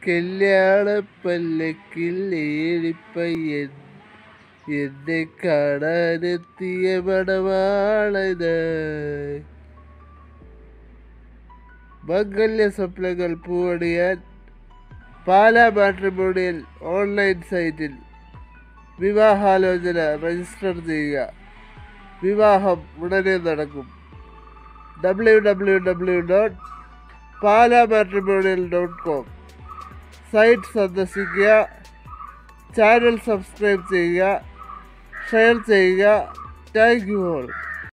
കല്യാണ പല്ലക്കിൽ ഏഴിപ്പയ്യൻ എന്നെ കാണാനെത്തിയ മണവാളന് മംഗല്യ സ്വപ്നങ്ങൾ പൂവണിയാൻ പാലാ മാട്രിമോണിയൽ ഓൺലൈൻ സൈറ്റിൽ വിവാഹാലോചന രജിസ്റ്റർ ചെയ്യുക വിവാഹം ഉടനെ നടക്കും W W W dot Pala matrimonial dot com site സന്ദർശിക്കുക ചാനൽ സബ്സ്ക്രൈബ് ചെയ്യുക ഷെയർ ചെയ്യുക താങ്ക് യു ഓൾ